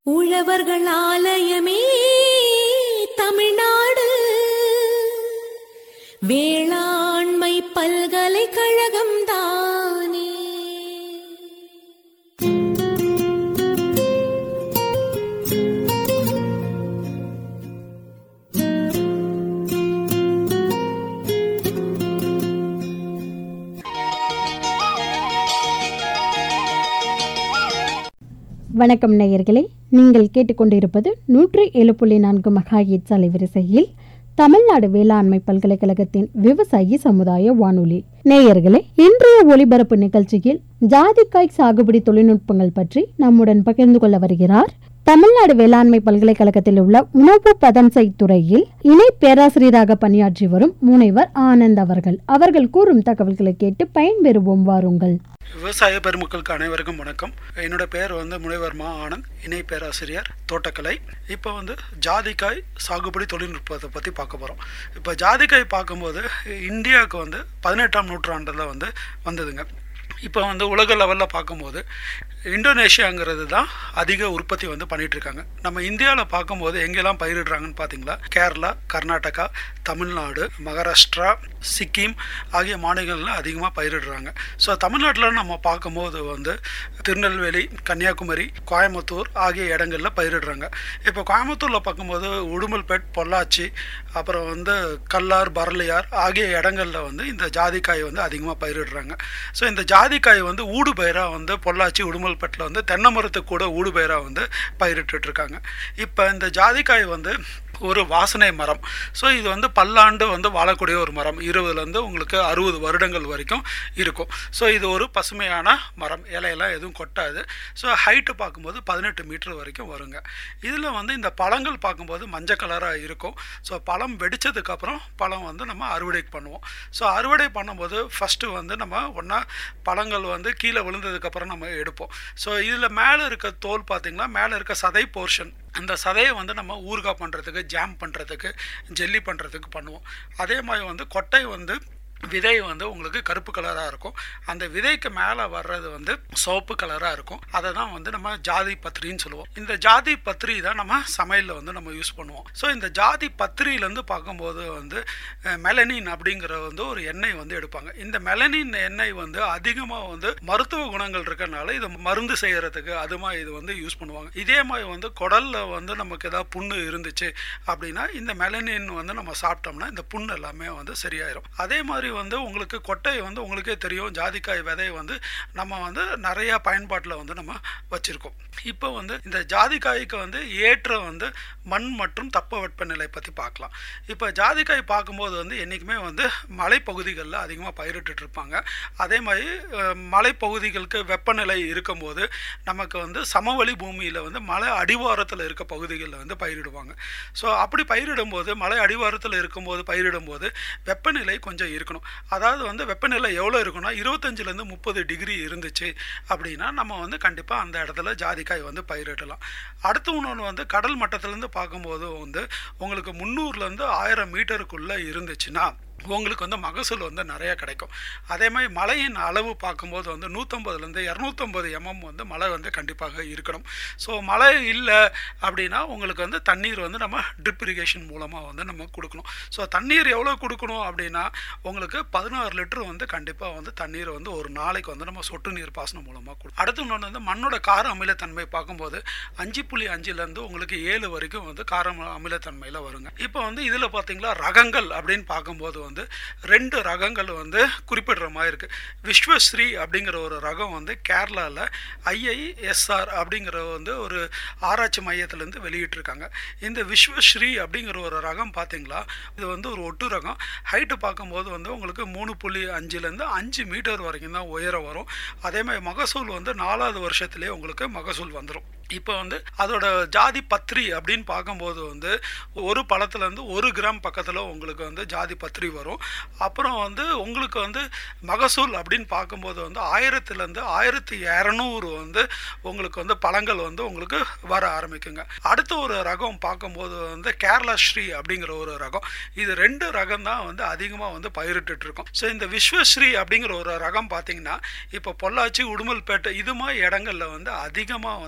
உழவர்கள் ஆலயமே தமிழ்நாடு வேளாண்மை பல்கலைக்கழகம் தானே வணக்கம் நேயர்களே நீங்கள் கேட்டுக்கொண்டிருப்பது நூற்றி ஏழு புள்ளி நான்கு மகாயிட் அலைவரிசையில் தமிழ்நாடு வேளாண்மை பல்கலைக்கழகத்தின் விவசாயி சமுதாய வானொலி நேயர்களே இன்றைய ஒலிபரப்பு நிகழ்ச்சியில் ஜாதிக்காய் சாகுபடி தொழில்நுட்பங்கள் பற்றி நம்முடன் பகிர்ந்து கொள்ள வருகிறார் தமிழ்நாடு வேளாண்மை பல்கலைக்கழகத்தில் உள்ள உணவு பதம்சை துறையில் இணை பேராசிரியராக பணியாற்றி வரும் முனைவர் ஆனந்த் அவர்கள் அவர்கள் கூறும் தகவல்களை கேட்டு பயன்பெறுவோம் வாருங்கள் விவசாய பெருமக்களுக்கு அனைவருக்கும் வணக்கம் என்னோட பேர் வந்து முனைவர் மா ஆனந்த் இணை பேராசிரியர் தோட்டக்கலை இப்போ வந்து ஜாதிக்காய் சாகுபடி தொழில்நுட்பத்தை பற்றி பார்க்க போகிறோம் இப்போ ஜாதிக்காய் பார்க்கும்போது இந்தியாவுக்கு வந்து பதினெட்டாம் நூற்றாண்டில் வந்து வந்ததுங்க இப்போ வந்து உலக லெவலில் பார்க்கும்போது இந்தோனேஷியாங்கிறது தான் அதிக உற்பத்தி வந்து பண்ணிட்டு இருக்காங்க நம்ம இந்தியாவில் பார்க்கும்போது எங்கெல்லாம் பயிரிடுறாங்கன்னு பார்த்தீங்களா கேரளா கர்நாடகா தமிழ்நாடு மகாராஷ்டிரா சிக்கிம் ஆகிய மாநிலங்களில் அதிகமாக பயிரிடுறாங்க ஸோ தமிழ்நாட்டில் நம்ம பார்க்கும்போது வந்து திருநெல்வேலி கன்னியாகுமரி கோயம்புத்தூர் ஆகிய இடங்களில் பயிரிடுறாங்க இப்போ கோயம்புத்தூரில் பார்க்கும்போது உடுமல்பேட் பொள்ளாச்சி அப்புறம் வந்து கல்லார் பரளியார் ஆகிய இடங்களில் வந்து இந்த ஜாதிக்காய் வந்து அதிகமாக பயிரிடுறாங்க ஸோ இந்த ஜாதிக்காய் வந்து ஊடு பயிராக வந்து பொள்ளாச்சி உடுமல்பேட்டில் வந்து தென்னை மரத்துக்கு கூட ஊடு பயிராக வந்து பயிரிட்டுட்டு இருக்காங்க இப்போ இந்த ஜாதிக்காய் வந்து ஒரு வாசனை மரம் ஸோ இது வந்து பல்லாண்டு வந்து வாழக்கூடிய ஒரு மரம் இருபதுலேருந்து உங்களுக்கு அறுபது வருடங்கள் வரைக்கும் இருக்கும் ஸோ இது ஒரு பசுமையான மரம் இலையெல்லாம் எதுவும் கொட்டாது ஸோ ஹைட்டு பார்க்கும்போது பதினெட்டு மீட்டர் வரைக்கும் வருங்க இதில் வந்து இந்த பழங்கள் பார்க்கும்போது மஞ்சள் கலராக இருக்கும் ஸோ பழம் வெடித்ததுக்கப்புறம் பழம் வந்து நம்ம அறுவடை பண்ணுவோம் ஸோ அறுவடை பண்ணும்போது ஃபஸ்ட்டு வந்து நம்ம ஒன்றா பழங்கள் வந்து கீழே விழுந்ததுக்கப்புறம் நம்ம எடுப்போம் ஸோ இதில் மேலே இருக்க தோல் பார்த்திங்கன்னா மேலே இருக்க சதை போர்ஷன் அந்த சதையை வந்து நம்ம ஊறுகாய் பண்ணுறதுக்கு ஜாம் பண்ணுறதுக்கு ஜெல்லி பண்ணுறதுக்கு பண்ணுவோம் அதே மாதிரி வந்து கொட்டை வந்து விதை வந்து உங்களுக்கு கருப்பு கலராக இருக்கும் அந்த விதைக்கு மேலே வர்றது வந்து சிவப்பு கலராக இருக்கும் அதை தான் வந்து நம்ம ஜாதி பத்திரின்னு சொல்லுவோம் இந்த ஜாதி பத்திரி தான் நம்ம சமையலில் வந்து நம்ம யூஸ் பண்ணுவோம் ஸோ இந்த ஜாதி பத்திரியிலேருந்து பார்க்கும்போது வந்து மெலனின் அப்படிங்கிற வந்து ஒரு எண்ணெய் வந்து எடுப்பாங்க இந்த மெலனின் எண்ணெய் வந்து அதிகமாக வந்து மருத்துவ குணங்கள் இருக்கறனால இது மருந்து செய்கிறதுக்கு அது மாதிரி இது வந்து யூஸ் பண்ணுவாங்க இதே மாதிரி வந்து குடலில் வந்து நமக்கு ஏதாவது புண்ணு இருந்துச்சு அப்படின்னா இந்த மெலனின் வந்து நம்ம சாப்பிட்டோம்னா இந்த புண்ணு எல்லாமே வந்து சரியாயிரும் அதே மாதிரி வந்து உங்களுக்கு கொட்டை வந்து உங்களுக்கே தெரியும் ஜாதிக்காய் விதை வந்து நம்ம வந்து நிறைய பயன்பாட்டில் வந்து நம்ம வச்சுருக்கோம் இப்போ வந்து இந்த ஜாதிக்காய்க்கு வந்து ஏற்ற வந்து மண் மற்றும் தட்பவெப்ப நிலை பற்றி பார்க்கலாம் இப்போ ஜாதிக்காய் பார்க்கும்போது வந்து என்றைக்குமே வந்து மலைப்பகுதிகளில் அதிகமாக பயிரிட்டு இருப்பாங்க அதே மாதிரி அஹ், மலைப்பகுதிகளுக்கு வெப்பநிலை இருக்கும்போது நமக்கு வந்து சமவெளி பூமியில் வந்து மலை அடிவாரத்தில் இருக்க பகுதிகளில் வந்து பயிரிடுவாங்க ஸோ அப்படி பயிரிடும்போது மலை அடிவாரத்தில் இருக்கும்போது பயிரிடும்போது வெப்பநிலை கொஞ்சம் இருக்கணும் அதாவது வந்து வெப்பநிலை எவ்வளோ இருக்குன்னா இருபத்தஞ்சிலேருந்து முப்பது டிகிரி இருந்துச்சு அப்படின்னா நம்ம வந்து கண்டிப்பாக அந்த இடத்துல ஜாதிக்காய் வந்து பயிரிடலாம் அடுத்து இன்னொன்று வந்து கடல் மட்டத்திலேருந்து பார்க்கும்போது வந்து உங்களுக்கு முந்நூறுலேருந்து ஆயிரம் மீட்டருக்குள்ளே இருந்துச்சுன்னா உங்களுக்கு வந்து மகசூல் வந்து நிறைய கிடைக்கும் அதே மாதிரி மழையின் அளவு பார்க்கும்போது வந்து நூற்றம்பதுலேருந்து இரநூத்தம்பது எம்எம் வந்து மழை வந்து கண்டிப்பாக இருக்கணும் ஸோ மழை இல்லை அப்படின்னா உங்களுக்கு வந்து தண்ணீர் வந்து நம்ம ட்ரிப் இரிகேஷன் மூலமாக வந்து நம்ம கொடுக்கணும் ஸோ தண்ணீர் எவ்வளோ கொடுக்கணும் அப்படின்னா உங்களுக்கு பதினாறு லிட்டர் வந்து கண்டிப்பாக வந்து தண்ணீர் வந்து ஒரு நாளைக்கு வந்து நம்ம சொட்டு நீர் பாசனம் மூலமாக கொடுக்கும் அடுத்து இன்னொன்று வந்து மண்ணோட கார அமிலத்தன்மை பார்க்கும்போது அஞ்சு புள்ளி அஞ்சுலேருந்து உங்களுக்கு ஏழு வரைக்கும் வந்து கார அமிலத்தன்மையில் வருங்க இப்போ வந்து இதில் பார்த்தீங்களா ரகங்கள் அப்படின்னு பார்க்கும்போது வந்து ரெண்டு ரகங்கள் வந்து குறிப்பிடுற மாதிரி இருக்குது விஸ்வஸ்ரீ அப்படிங்கிற ஒரு ரகம் வந்து கேரளாவில் ஐஐஎஸ்ஆர் அப்படிங்கிற வந்து ஒரு ஆராய்ச்சி மையத்திலேருந்து வெளியிட்டிருக்காங்க இந்த விஸ்வஸ்ரீ அப்படிங்கிற ஒரு ரகம் பார்த்தீங்களா இது வந்து ஒரு ஒட்டு ரகம் ஹைட்டு பார்க்கும்போது வந்து உங்களுக்கு மூணு புள்ளி அஞ்சுலேருந்து அஞ்சு மீட்டர் வரைக்கும் தான் உயரம் வரும் அதே மாதிரி மகசூல் வந்து நாலாவது வருஷத்துலேயே உங்களுக்கு மகசூல் வந்துடும் இப்போ வந்து அதோட ஜாதி பத்திரி அப்படின்னு பார்க்கும்போது வந்து ஒரு பழத்துலேருந்து ஒரு கிராம் பக்கத்தில் உங்களுக்கு வந்து ஜாதி பத்திரி வரும் அப்புறம் வந்து உங்களுக்கு வந்து மகசூல் அப்படின்னு பார்க்கும்போது வந்து ஆயிரத்துலேருந்து ஆயிரத்தி இரநூறு வந்து உங்களுக்கு வந்து பழங்கள் வந்து உங்களுக்கு வர ஆரம்பிக்குங்க அடுத்த ஒரு ரகம் பார்க்கும்போது வந்து கேரளா ஸ்ரீ அப்படிங்கிற ஒரு ரகம் இது ரெண்டு ரகம் தான் வந்து அதிகமாக வந்து பயிரிட்டுட்டு இருக்கோம் ஸோ இந்த விஸ்வஸ்ரீ அப்படிங்கிற ஒரு ரகம் பார்த்தீங்கன்னா இப்போ பொள்ளாச்சி உடுமல்பேட்டை இது மாதிரி இடங்கள்ல வந்து அதிகமாக வந்து இதை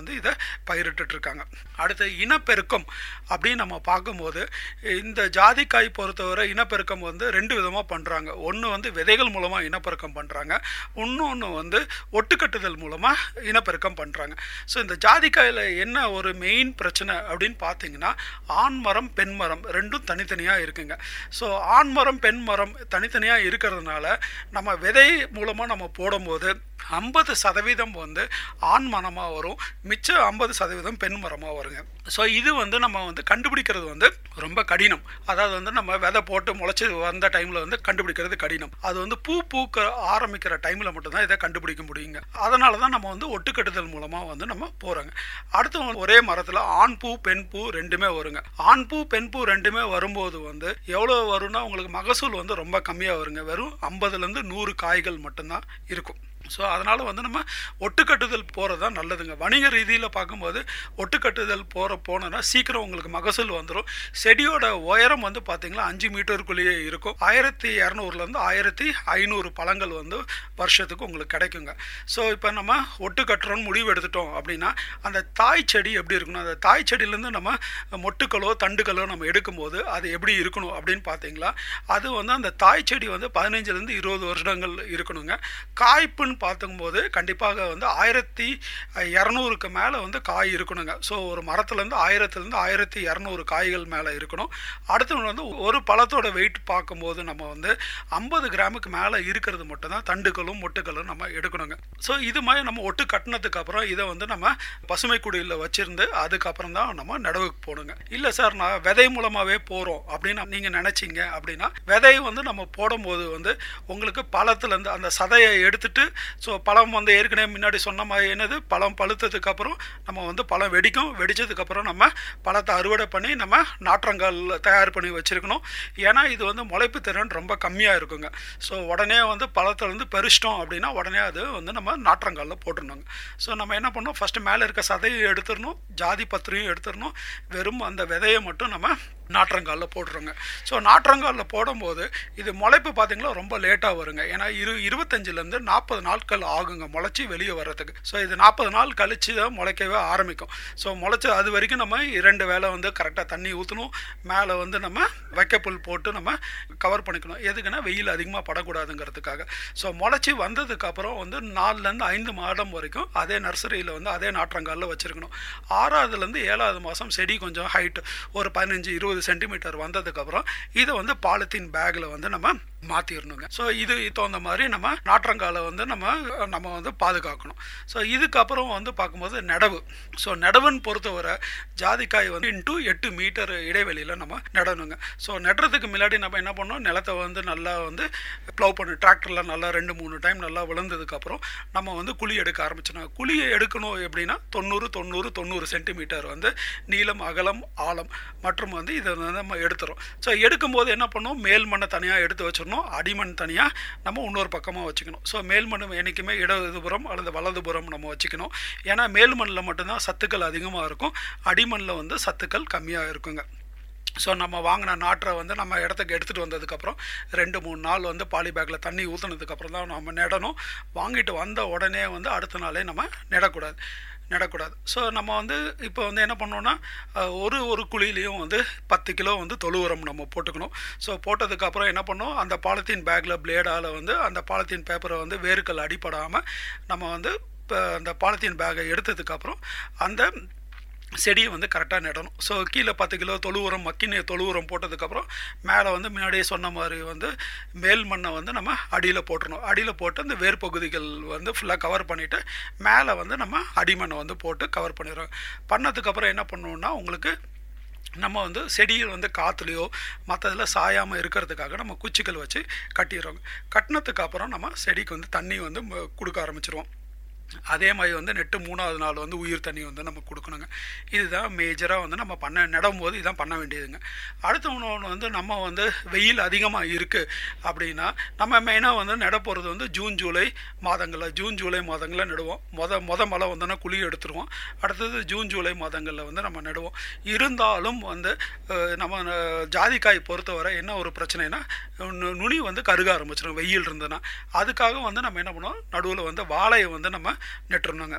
பயிரிட்டுட்டு இருக்காங்க அடுத்து இனப்பெருக்கம் அப்படின்னு நம்ம பார்க்கும்போது இந்த ஜாதிக்காய் பொறுத்தவரை இனப்பெருக்கம் வந்து ரெண்டு விதமாக பண்ணுறாங்க ஒன்று வந்து விதைகள் மூலமாக இனப்பெருக்கம் பண்ணுறாங்க இன்னொன்று வந்து ஒட்டுக்கட்டுதல் மூலமாக இனப்பெருக்கம் பண்ணுறாங்க ஸோ இந்த ஜாதிக்காயில் என்ன ஒரு மெயின் பிரச்சனை அப்படின்னு பார்த்தீங்கன்னா ஆண் மரம் பெண் மரம் ரெண்டும் தனித்தனியாக இருக்குங்க ஸோ ஆண் மரம் பெண் மரம் தனித்தனியாக இருக்கிறதுனால நம்ம விதை மூலமாக நம்ம போடும்போது ஐம்பது சதவீதம் வந்து ஆண் மரமாக வரும் மிச்சம் ஐம்பது சதவீதம் பெண் மரமாக வருங்க ஸோ இது வந்து நம்ம வந்து கண்டுபிடிக்கிறது வந்து ரொம்ப கடினம் அதாவது வந்து நம்ம விதை போட்டு முளைச்சி வந்த டைமில் வந்து கண்டுபிடிக்கிறது கடினம் அது வந்து பூ பூக்க ஆரம்பிக்கிற டைமில் மட்டும்தான் இதை கண்டுபிடிக்க முடியுங்க அதனால தான் நம்ம வந்து ஒட்டுக்கட்டுதல் மூலமாக வந்து நம்ம போகிறோங்க அடுத்து வந்து ஒரே மரத்தில் ஆண் பூ பெண் பூ ரெண்டுமே வருங்க ஆண் பூ பெண் பூ ரெண்டுமே வரும்போது வந்து எவ்வளோ வரும்னா உங்களுக்கு மகசூல் வந்து ரொம்ப கம்மியாக வருங்க வெறும் ஐம்பதுலேருந்து நூறு காய்கள் மட்டும்தான் இருக்கும் ஸோ அதனால் வந்து நம்ம ஒட்டுக்கட்டுதல் போகிறது தான் நல்லதுங்க வணிக ரீதியில் பார்க்கும்போது ஒட்டுக்கட்டுதல் போகிற போனோன்னா சீக்கிரம் உங்களுக்கு மகசூல் வந்துடும் செடியோட உயரம் வந்து பார்த்திங்கன்னா அஞ்சு மீட்டருக்குள்ளேயே இருக்கும் ஆயிரத்தி இரநூறுலேருந்து ஆயிரத்தி ஐநூறு பழங்கள் வந்து வருஷத்துக்கு உங்களுக்கு கிடைக்குங்க ஸோ இப்போ நம்ம ஒட்டுக்கட்டுறோன்னு முடிவு எடுத்துட்டோம் அப்படின்னா அந்த தாய் செடி எப்படி இருக்கணும் அந்த தாய் செடியிலேருந்து நம்ம மொட்டுக்களோ தண்டுகளோ நம்ம எடுக்கும்போது அது எப்படி இருக்கணும் அப்படின்னு பார்த்தீங்களா அது வந்து அந்த தாய் செடி வந்து பதினஞ்சுலேருந்து இருபது வருடங்கள் இருக்கணுங்க காய்ப்புன்னு பார்த்துக்கும்போது கண்டிப்பாக வந்து ஆயிரத்தி இரநூறுக்கு மேலே வந்து காய் இருக்கணுங்க ஸோ ஒரு மரத்துலேருந்து ஆயிரத்துலேருந்து ஆயிரத்தி இரநூறு காய்கள் மேலே இருக்கணும் அடுத்து வந்து ஒரு பழத்தோட வெயிட் பார்க்கும்போது நம்ம வந்து ஐம்பது கிராமுக்கு மேலே இருக்கிறது மட்டும்தான் தண்டுகளும் மொட்டுகளும் நம்ம எடுக்கணுங்க ஸோ இது மாதிரி நம்ம ஒட்டு கட்டினதுக்கு அப்புறம் இதை வந்து நம்ம பசுமை குடியில் வச்சிருந்து அதுக்கப்புறம் தான் நம்ம நடவுக்கு போகணுங்க இல்லை சார் நான் விதை மூலமாகவே போகிறோம் அப்படின்னு நீங்கள் நினச்சிங்க அப்படின்னா விதை வந்து நம்ம போடும்போது வந்து உங்களுக்கு பழத்துலேருந்து அந்த சதையை எடுத்துட்டு ஸோ பழம் வந்து ஏற்கனவே முன்னாடி சொன்ன மாதிரி என்னது பழம் பழுத்ததுக்கு அப்புறம் நம்ம வந்து பழம் வெடிக்கும் வெடிச்சதுக்கப்புறம் நம்ம பழத்தை அறுவடை பண்ணி நம்ம நாற்றங்கால் தயார் பண்ணி வச்சுருக்கணும் ஏன்னா இது வந்து முளைப்பு திறன் ரொம்ப கம்மியாக இருக்குங்க ஸோ உடனே வந்து பழத்தை வந்து பெருச்சிட்டோம் அப்படின்னா உடனே அது வந்து நம்ம நாற்றங்காலில் போட்டுருணுங்க ஸோ நம்ம என்ன பண்ணோம் ஃபஸ்ட்டு மேலே இருக்க சதையை எடுத்துடணும் ஜாதி பத்திரையும் எடுத்துடணும் வெறும் அந்த விதையை மட்டும் நம்ம நாற்றங்காலில் போட்டுருங்க ஸோ நாற்றங்காலில் போடும்போது இது முளைப்பு பார்த்திங்களா ரொம்ப லேட்டாக வருங்க ஏன்னா இரு இருபத்தஞ்சிலேருந்து நாற்பது நாட்கள் ஆகுங்க முளைச்சி வெளியே வர்றதுக்கு ஸோ இது நாற்பது நாள் கழித்து தான் முளைக்கவே ஆரம்பிக்கும் ஸோ முளைச்சி அது வரைக்கும் நம்ம இரண்டு வேளை வந்து கரெக்டாக தண்ணி ஊற்றணும் மேலே வந்து நம்ம வைக்கப்புல் போட்டு நம்ம கவர் பண்ணிக்கணும் எதுக்குன்னா வெயில் அதிகமாக படக்கூடாதுங்கிறதுக்காக ஸோ முளைச்சி வந்ததுக்கப்புறம் வந்து நாலுலேருந்து ஐந்து மாதம் வரைக்கும் அதே நர்சரியில் வந்து அதே நாற்றங்காலில் வச்சுருக்கணும் ஆறாவதுலேருந்து ஏழாவது மாதம் செடி கொஞ்சம் ஹைட் ஒரு பதினஞ்சு இருபது சென்டிமீட்டர் வந்ததுக்கப்புறம் இதை வந்து பாலித்தீன் பேக்கில் வந்து நம்ம மாற்றிடணுங்க ஸோ இது தகுந்த மாதிரி நம்ம நாற்றங்காலை வந்து நம்ம நம்ம வந்து பாதுகாக்கணும் ஸோ இதுக்கப்புறம் வந்து பார்க்கும்போது நடவு ஸோ நடவுன்னு பொறுத்தவரை ஜாதிக்காய் வந்து இன்ட்டு எட்டு மீட்டர் இடைவெளியில் நம்ம நடணுங்க ஸோ நடுறதுக்கு முன்னாடி நம்ம என்ன பண்ணோம் நிலத்தை வந்து நல்லா வந்து ப்ளவ் பண்ணி டிராக்டரில் நல்லா ரெண்டு மூணு டைம் நல்லா விழுந்ததுக்கப்புறம் நம்ம வந்து குழி எடுக்க ஆரம்பிச்சிடணும் குழியை எடுக்கணும் எப்படின்னா தொண்ணூறு தொண்ணூறு தொண்ணூறு சென்டிமீட்டர் வந்து நீளம் அகலம் ஆழம் மற்றும் வந்து இதை வந்து நம்ம எடுத்துறோம் ஸோ எடுக்கும்போது என்ன பண்ணுவோம் மேல் மண்ணை தனியாக எடுத்து வச்சிடணும் அடிமண் தனியாக நம்ம இன்னொரு பக்கமாக வச்சுக்கணும் ஸோ மேல் மண் என்றைக்குமே இடதுபுறம் அல்லது வலதுபுறம் நம்ம வச்சுக்கணும் ஏன்னா மேல் மண்ணில் மட்டும்தான் சத்துக்கள் அதிகமாக இருக்கும் அடிமண்ணில் வந்து சத்துக்கள் கம்மியாக இருக்குங்க ஸோ நம்ம வாங்கின நாற்றை வந்து நம்ம இடத்துக்கு எடுத்துகிட்டு வந்ததுக்கப்புறம் ரெண்டு மூணு நாள் வந்து பாலி பேக்கில் தண்ணி ஊற்றுனதுக்கப்புறம் தான் நம்ம நடணும் வாங்கிட்டு வந்த உடனே வந்து அடுத்த நாளே நம்ம நடக்கூடாது நடக்கூடாது ஸோ நம்ம வந்து இப்போ வந்து என்ன பண்ணோன்னா அஹ், ஒரு ஒரு குழியிலையும் வந்து பத்து கிலோ வந்து தொழு உரம் நம்ம போட்டுக்கணும் ஸோ போட்டதுக்கப்புறம் என்ன பண்ணோம் அந்த பாலித்தீன் பேக்கில் பிளேடால் வந்து அந்த பாலித்தீன் பேப்பரை வந்து வேருக்கள் அடிபடாமல் நம்ம வந்து இப்போ அந்த பாலித்தீன் பேக்கை எடுத்ததுக்கப்புறம் அந்த செடியை வந்து கரெக்டாக நடணும் ஸோ கீழே பத்து கிலோ தொழு உரம் மக்கின தொழு உரம் போட்டதுக்கப்புறம் மேலே வந்து முன்னாடியே சொன்ன மாதிரி வந்து மேல் மண்ணை வந்து நம்ம அடியில் போட்டுறணும் அடியில் போட்டு அந்த வேர் பகுதிகள் வந்து ஃபுல்லாக கவர் பண்ணிவிட்டு மேலே வந்து நம்ம அடிமண்ணை வந்து போட்டு கவர் பண்ணிடுறோம் பண்ணதுக்கப்புறம் என்ன பண்ணுவோம்னா உங்களுக்கு நம்ம வந்து செடியில் வந்து காற்றுலையோ மற்றதில் சாயாமல் இருக்கிறதுக்காக நம்ம குச்சிகள் வச்சு கட்டிடுறோங்க கட்டினதுக்கு அப்புறம் நம்ம செடிக்கு வந்து தண்ணி வந்து ம- கொடுக்க ஆரம்பிச்சிருவோம் அதே மாதிரி வந்து நெட்டு மூணாவது நாள் வந்து உயிர் தண்ணி வந்து நம்ம கொடுக்கணுங்க இதுதான் மேஜராக வந்து நம்ம பண்ண நடும்போது இதான் பண்ண வேண்டியதுங்க அடுத்த ஒன்று வந்து நம்ம வந்து வெயில் அதிகமாக இருக்குது அப்படின்னா நம்ம மெயினாக வந்து நட போகிறது வந்து ஜூன் ஜூலை மாதங்களில் ஜூன் ஜூலை மாதங்களில் நடுவோம் மொத மொத மழை வந்தோன்னா குழி எடுத்துருவோம் அடுத்தது ஜூன் ஜூலை மாதங்களில் வந்து நம்ம நடுவோம் இருந்தாலும் வந்து அஹ், நம்ம அஹ், ஜாதிக்காய் பொறுத்தவரை என்ன ஒரு பிரச்சனைனா நு- நுனி வந்து கருக ஆரம்பிச்சிடும் வெயில் இருந்ததுன்னா அதுக்காக வந்து நம்ம என்ன பண்ணுவோம் நடுவில் வந்து வாழையை வந்து நம்ம நட்டுறணுங்க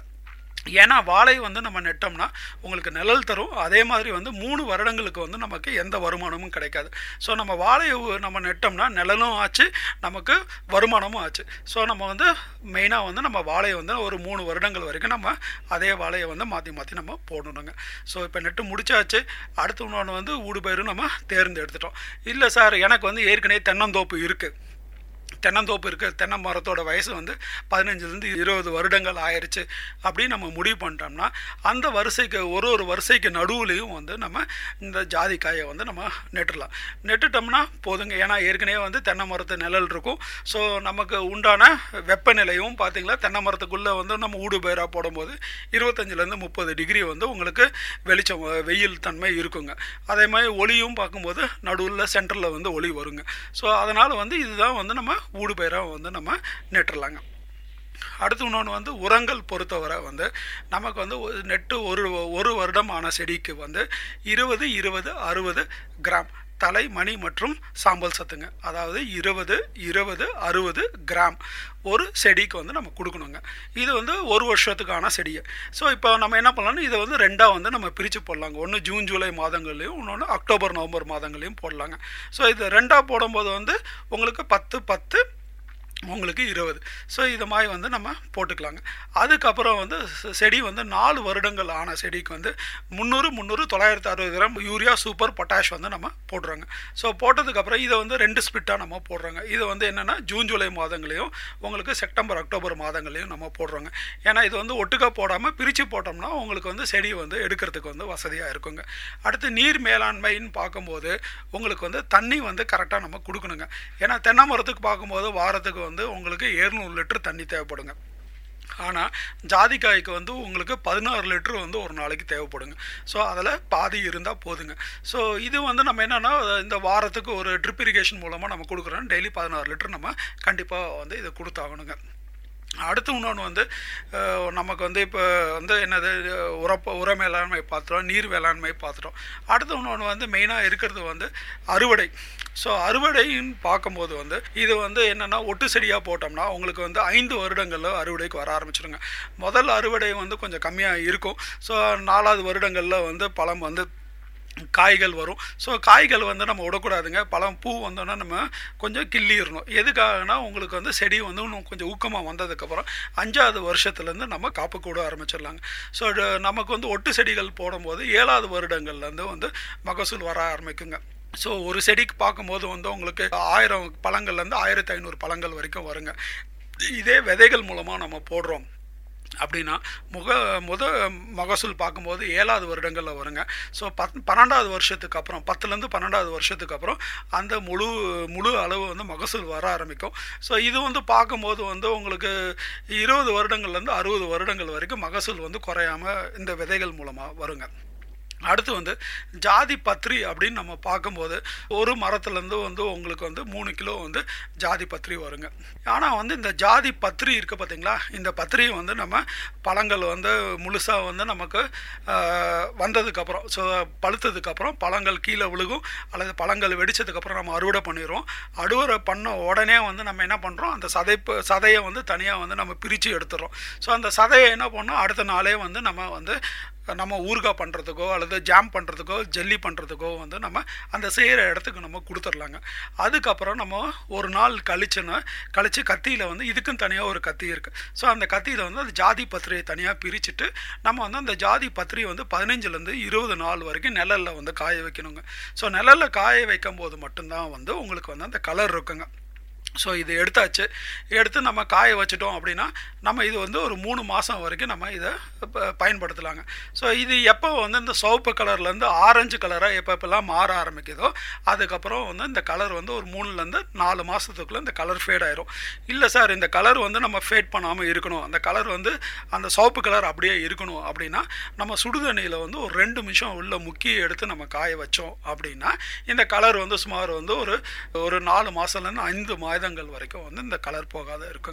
ஏன்னா வாழை வந்து நம்ம நெட்டோம்னா உங்களுக்கு நிழல் தரும் அதே மாதிரி வந்து மூணு வருடங்களுக்கு வந்து நமக்கு எந்த வருமானமும் கிடைக்காது ஸோ நம்ம வாழையை உ- நம்ம நெட்டோம்னா நிழலும் ஆச்சு நமக்கு வருமானமும் ஆச்சு ஸோ நம்ம வந்து மெயினாக வந்து நம்ம வாழையை வந்து ஒரு மூணு வருடங்கள் வரைக்கும் நம்ம அதே வாழையை வந்து மாற்றி மாற்றி நம்ம போடணுங்க ஸோ இப்போ நெட்டு முடிச்சாச்சு அடுத்து இன்னொன்று வந்து ஊடுபயிரும் நம்ம தேர்ந்தெடுத்துட்டோம் இல்லை சார் எனக்கு வந்து ஏற்கனவே தென்னந்தோப்பு இருக்குது தென்னந்தோப்பு இருக்க தென்னை மரத்தோட வயசு வந்து பதினஞ்சுலேருந்து இருபது வருடங்கள் ஆயிடுச்சு அப்படின்னு நம்ம முடிவு பண்ணிட்டோம்னா அந்த வரிசைக்கு ஒரு ஒரு வரிசைக்கு நடுவுலையும் வந்து நம்ம இந்த ஜாதிக்காயை வந்து நம்ம நெட்டுடலாம் நெட்டுட்டோம்னா போதுங்க ஏன்னா ஏற்கனவே வந்து தென்னை மரத்து நிழல் இருக்கும் ஸோ நமக்கு உண்டான வெப்பநிலையும் பார்த்தீங்களா தென்னை மரத்துக்குள்ளே வந்து நம்ம ஊடு பயிராக போடும்போது இருபத்தஞ்சிலேருந்து முப்பது டிகிரி வந்து உங்களுக்கு வெளிச்சம் அஹ், வெயில் தன்மை இருக்குங்க அதே மாதிரி ஒளியும் பார்க்கும்போது நடுவில் சென்டரில் வந்து ஒளி வருங்க ஸோ அதனால் வந்து இதுதான் வந்து நம்ம ஊடு பயிராக வந்து நம்ம நெட்டுறலாங்க அடுத்து இன்னொன்று வந்து உரங்கள் பொறுத்தவரை வந்து நமக்கு வந்து ஒரு நெட்டு ஒரு ஒரு வருடம் ஆன செடிக்கு வந்து இருபது இருபது அறுபது கிராம் தலை மணி மற்றும் சாம்பல் சத்துங்க அதாவது இருபது இருபது அறுபது கிராம் ஒரு செடிக்கு வந்து நம்ம கொடுக்கணுங்க இது வந்து ஒரு வருஷத்துக்கான செடியை ஸோ இப்போ நம்ம என்ன பண்ணலாம்னா இதை வந்து ரெண்டாக வந்து நம்ம பிரித்து போடலாங்க ஒன்று ஜூன் ஜூலை மாதங்கள்லையும் இன்னொன்று அக்டோபர் நவம்பர் மாதங்கள்லையும் போடலாங்க ஸோ இது ரெண்டாக போடும்போது வந்து உங்களுக்கு பத்து பத்து உங்களுக்கு இருபது ஸோ இது மாதிரி வந்து நம்ம போட்டுக்கலாங்க அதுக்கப்புறம் வந்து செ- செடி வந்து நாலு வருடங்கள் ஆன செடிக்கு வந்து முந்நூறு முந்நூறு தொள்ளாயிரத்து அறுபது கிராம் யூரியா சூப்பர் பொட்டாஷ் வந்து நம்ம போடுறோங்க ஸோ போட்டதுக்கப்புறம் இதை வந்து ரெண்டு ஸ்பிட்டாக நம்ம போடுறோங்க இது வந்து என்னென்னா ஜூன் ஜூலை மாதங்களையும் உங்களுக்கு செப்டம்பர் அக்டோபர் மாதங்களையும் நம்ம போடுறோங்க ஏன்னா இது வந்து ஒட்டுக்கா போடாமல் பிரித்து போட்டோம்னா உங்களுக்கு வந்து செடி வந்து எடுக்கிறதுக்கு வந்து வசதியாக இருக்குங்க அடுத்து நீர் மேலாண்மைன்னு பார்க்கும்போது உங்களுக்கு வந்து தண்ணி வந்து கரெக்டாக நம்ம கொடுக்கணுங்க ஏன்னா தென்னை மரத்துக்கு பார்க்கும்போது வாரத்துக்கு வந்து உங்களுக்கு 700 லிட்டர் தண்ணி தேவைப்படுங்க ஆனால் ஜாதிக்காய்க்கு வந்து உங்களுக்கு பதினாறு லிட்டர் வந்து ஒரு நாளைக்கு தேவைப்படுங்க ஸோ அதில் பாதி இருந்தால் போதுங்க ஸோ இது வந்து நம்ம என்னென்னா இந்த வாரத்துக்கு ஒரு ட்ரிப் இரிகேஷன் மூலமாக நம்ம கொடுக்குறோம் டெய்லி பதினாறு லிட்டர் நம்ம கண்டிப்பாக வந்து இதை கொடுத்தாகணுங்க அடுத்து இன்னொன்று வந்து அஹ், நமக்கு வந்து இப்போ வந்து என்னது உரப்ப உர மேலாண்மை பார்த்துட்டோம் நீர் வேளாண்மை பார்த்துட்டோம் அடுத்து இன்னொன்று வந்து மெயினாக இருக்கிறது வந்து அறுவடை ஸோ அறுவடைன்னு பார்க்கும்போது வந்து இது வந்து என்னென்னா ஒட்டு செடியாக போட்டோம்னா உங்களுக்கு வந்து ஐந்து வருடங்களில் அறுவடைக்கு வர ஆரம்பிச்சிருங்க முதல் அறுவடை வந்து கொஞ்சம் கம்மியாக இருக்கும் ஸோ நாலாவது வருடங்களில் வந்து பழம் வந்து காய்கள் வரும் ஸோ காய்கள் வந்து நம்ம விடக்கூடாதுங்க பழம் பூ வந்தோன்னா நம்ம கொஞ்சம் கிள்ளிடணும் எதுக்காகனா உங்களுக்கு வந்து செடி வந்து இன்னும் கொஞ்சம் ஊக்கமாக வந்ததுக்கப்புறம் அஞ்சாவது வருஷத்துலேருந்து நம்ம காப்பு கூட ஆரம்பிச்சிடலாங்க ஸோ நமக்கு வந்து ஒட்டு செடிகள் போடும்போது ஏழாவது வருடங்கள்லேருந்து வந்து மகசூல் வர ஆரம்பிக்குங்க ஸோ ஒரு செடிக்கு பார்க்கும்போது வந்து உங்களுக்கு ஆயிரம் பழங்கள்லேருந்து ஆயிரத்தி ஐநூறு பழங்கள் வரைக்கும் வருங்க இதே விதைகள் மூலமாக நம்ம போடுறோம் அப்படின்னா முக முத மகசூல் பார்க்கும்போது ஏழாவது வருடங்களில் வருங்க ஸோ பத் பன்னெண்டாவது வருஷத்துக்கு அப்புறம் பத்துலேருந்து பன்னெண்டாவது வருஷத்துக்கு அப்புறம் அந்த முழு முழு அளவு வந்து மகசூல் வர ஆரம்பிக்கும் ஸோ இது வந்து பார்க்கும்போது வந்து உங்களுக்கு இருபது வருடங்கள்லேருந்து அறுபது வருடங்கள் வரைக்கும் மகசூல் வந்து குறையாம இந்த விதைகள் மூலமாக வருங்க அடுத்து வந்து ஜாதி பத்ரி அப்படின்னு நம்ம பார்க்கும்போது ஒரு மரத்துலேருந்து வந்து உங்களுக்கு வந்து மூணு கிலோ வந்து ஜாதி பத்ரி வருங்க ஆனால் வந்து இந்த ஜாதி பத்ரி இருக்குது பார்த்தீங்களா இந்த பத்ரி வந்து நம்ம பழங்கள் வந்து முழுசாக வந்து நமக்கு ஆஹ், வந்ததுக்கப்புறம் ஸோ பழுத்ததுக்கப்புறம் பழங்கள் கீழே விழுகும் அல்லது பழங்கள் வெடிச்சதுக்கப்புறம் நம்ம அறுவடை பண்ணிடுவோம் அறுவடை பண்ண உடனே வந்து நம்ம என்ன பண்ணுறோம் அந்த சதை சதையை வந்து தனியாக வந்து நம்ம பிரித்து எடுத்துடுறோம் ஸோ அந்த சதையை என்ன பண்ணோம் அடுத்த நாளே வந்து நம்ம வந்து நம்ம ஊறுகாய் பண்ணுறதுக்கோ அல்லது ஜாம் பண்ணுறதுக்கோ ஜெல்லி பண்ணுறதுக்கோ வந்து நம்ம அந்த செய்கிற இடத்துக்கு நம்ம கொடுத்துர்லாங்க அதுக்கப்புறம் நம்ம ஒரு நாள் கழிச்சுன்னா கழித்து கத்தியில் வந்து இதுக்கும் தனியாக ஒரு கத்தி இருக்குது ஸோ அந்த கத்தியில் வந்து அந்த ஜாதி பத்திரியை தனியாக பிரிச்சுட்டு நம்ம வந்து அந்த ஜாதி பத்திரியை வந்து பதினஞ்சுலேருந்து இருபது நாள் வரைக்கும் நிழலில் வந்து காய வைக்கணுங்க ஸோ நிழலில் காய வைக்கும் போது மட்டும்தான் வந்து உங்களுக்கு வந்து அந்த கலர் இருக்குங்க ஸோ இது எடுத்தாச்சு எடுத்து நம்ம காய வச்சிட்டோம் அப்படின்னா நம்ம இது வந்து ஒரு மூணு மாதம் வரைக்கும் நம்ம இதை ப- பயன்படுத்தலாங்க ஸோ இது எப்போ வந்து இந்த சிவப்பு கலர்லேருந்து ஆரஞ்சு கலராக எப்போ எப்போல்லாம் மாற ஆரம்பிக்குதோ அதுக்கப்புறம் வந்து இந்த கலர் வந்து ஒரு மூணுலேருந்து நாலு மாதத்துக்குள்ளே இந்த கலர் ஃபேட் ஆயிரும் இல்லை சார் இந்த கலர் வந்து நம்ம ஃபேட் பண்ணாமல் இருக்கணும் அந்த கலர் வந்து அந்த சிவப்பு கலர் அப்படியே இருக்கணும் அப்படின்னா நம்ம சுடுதண்ணியில் வந்து ஒரு ரெண்டு நிமிஷம் உள்ள முக்கி எடுத்து நம்ம காய வச்சோம் அப்படின்னா இந்த கலர் வந்து சுமார் வந்து ஒரு ஒரு நாலு மாதத்துலேருந்து ஐந்து மாதங்கள் வரைக்கும் வந்து இந்த கலர் போகாத இருக்குங்க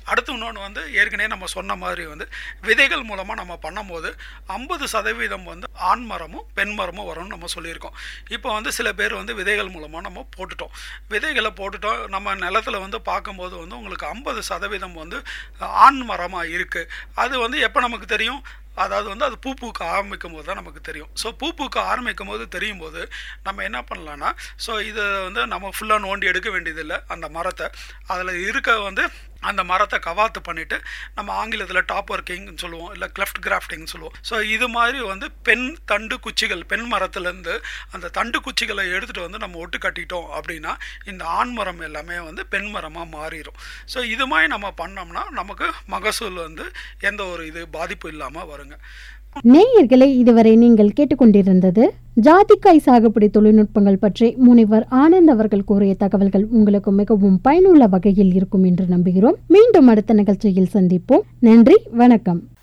அடுத்து இன்னொன்று வந்து ஏற்கனவே நம்ம சொன்ன மாதிரி வந்து விதைகள் மூலமாக நம்ம பண்ணும்போது ஐம்பது சதவீதம் வந்து ஆண் மரமும் பெண் மரமும் வரும்னு நம்ம சொல்லியிருக்கோம் இப்போ வந்து சில பேர் வந்து விதைகள் மூலமாக நம்ம போட்டுட்டோம் விதைகளை போட்டுட்டோம் நம்ம நிலத்துல வந்து பார்க்கும்போது வந்து உங்களுக்கு ஐம்பது சதவீதம் வந்து ஆண் மரமாக இருக்குது அது வந்து எப்போ நமக்கு தெரியும் அதாவது வந்து அது பூ பூக்க ஆரம்பிக்கும் போது தான் நமக்கு தெரியும் ஸோ பூ பூக்க ஆரம்பிக்கும் போது தெரியும் போது நம்ம என்ன பண்ணலான்னா ஸோ இதை வந்து நம்ம ஃபுல்லாக நோண்டி எடுக்க வேண்டியதில்லை அந்த மரத்தை அதில் இருக்க வந்து அந்த மரத்தை கவாத்து பண்ணிவிட்டு நம்ம ஆங்கிலத்தில் டாப் ஒர்க்கிங்னு சொல்லுவோம் இல்லை கிளஃப்ட் கிராஃப்டிங்னு சொல்லுவோம் ஸோ இது மாதிரி வந்து பெண் தண்டு குச்சிகள் பெண் மரத்துலேருந்து அந்த தண்டு குச்சிகளை எடுத்துகிட்டு வந்து நம்ம ஒட்டு கட்டிட்டோம் அப்படின்னா இந்த ஆண் மரம் எல்லாமே வந்து பெண் மரமாக மாறிடும் ஸோ இது மாதிரி நம்ம பண்ணோம்னா நமக்கு மகசூல் வந்து எந்த ஒரு இது பாதிப்பு இல்லாமல் வருங்க நேயர்களை இதுவரை நீங்கள் கேட்டுக்கொண்டிருந்தது ஜாதிக்காய் சாகுபடி தொழில்நுட்பங்கள் பற்றி முனைவர் ஆனந்த் அவர்கள் கூறிய தகவல்கள் உங்களுக்கு மிகவும் பயனுள்ள வகையில் இருக்கும் என்று நம்புகிறோம் மீண்டும் அடுத்த நிகழ்ச்சியில் சந்திப்போம் நன்றி வணக்கம்